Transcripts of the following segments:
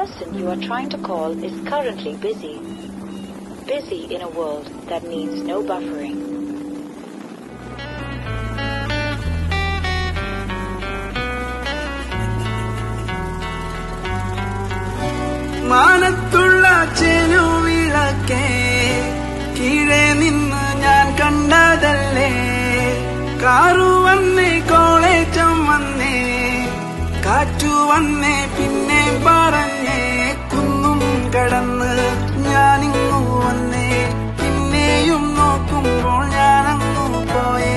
person you are trying to call is currently busy. Busy in a world that needs no buffering. മാനത്തുള്ള ചെരുവിളക്കേ കീഴെ നിന്ന് ഞാൻ കണ്ടതല്ലേ car വന്നേ കോളേജം വന്നേ കാറ്റു വന്നേ പിന്നെ പറഞ്ഞേ കുന്നും കടന്ന് ഞാനിങ്ങു വന്നേ പിന്നെയും നോക്കുമ്പോൾ ഞാനങ്ങു പോയേ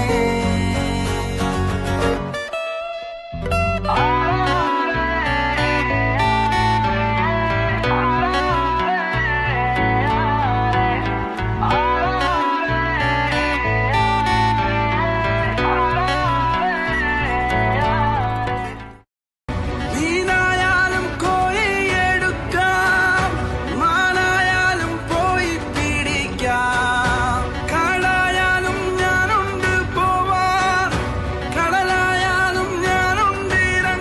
മീനായാലും കോഴിയെടുക്കാം മാനായാലും പോയി പിടിക്കാം കാടായാലും ഞാനുണ്ട് പോവാൻ കടലായാലും ഞാനുണ്ട്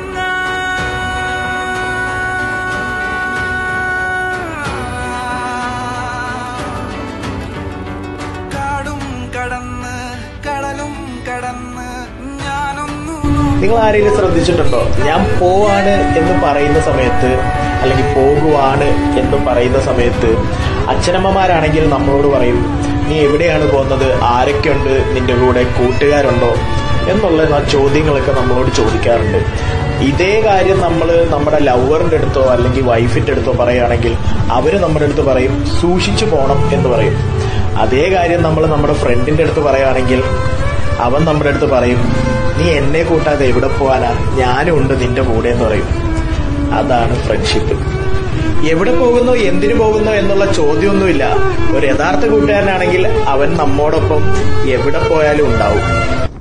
ഇറങ്ങാൻ കാടും കടന്ന് കടലും കടന്ന് ഞാനൊന്നു നിങ്ങൾ ആരെങ്കിലും ശ്രദ്ധിച്ചിട്ടുണ്ടോ ഞാൻ പോവാണ് എന്ന് പറയുന്ന സമയത്ത് അല്ലെങ്കിൽ പോകുവാണ് എന്ന് പറയുന്ന സമയത്ത് അച്ഛനമ്മമാരാണെങ്കിൽ നമ്മളോട് പറയും നീ എവിടെയാണ് പോകുന്നത് ആരൊക്കെയുണ്ട് നിന്റെ കൂടെ കൂട്ടുകാരുണ്ടോ എന്നുള്ള ചോദ്യങ്ങളൊക്കെ നമ്മളോട് ചോദിക്കാറുണ്ട് ഇതേ കാര്യം നമ്മൾ നമ്മുടെ ലവറിന്റെ അടുത്തോ അല്ലെങ്കിൽ വൈഫിന്റെ അടുത്തോ പറയുകയാണെങ്കിൽ അവര് നമ്മുടെ അടുത്ത് പറയും സൂക്ഷിച്ചു പോണം എന്ന് പറയും അതേ കാര്യം നമ്മൾ നമ്മുടെ ഫ്രണ്ടിന്റെ അടുത്ത് പറയുകയാണെങ്കിൽ അവൻ നമ്മുടെ അടുത്ത് പറയും നീ എന്നെ കൂട്ടാതെ എവിടെ പോവാനാ ഞാനും ഉണ്ട് നിന്റെ കൂടെ എന്ന് പറയും അതാണ് ഫ്രണ്ട്ഷിപ്പ് എവിടെ പോകുന്നു എന്തിനു പോകുന്നു എന്നുള്ള ചോദ്യമൊന്നുമില്ല ഒരു യഥാർത്ഥ കൂട്ടുകാരനാണെങ്കിൽ അവൻ നമ്മോടൊപ്പം എവിടെ പോയാലും ഉണ്ടാവും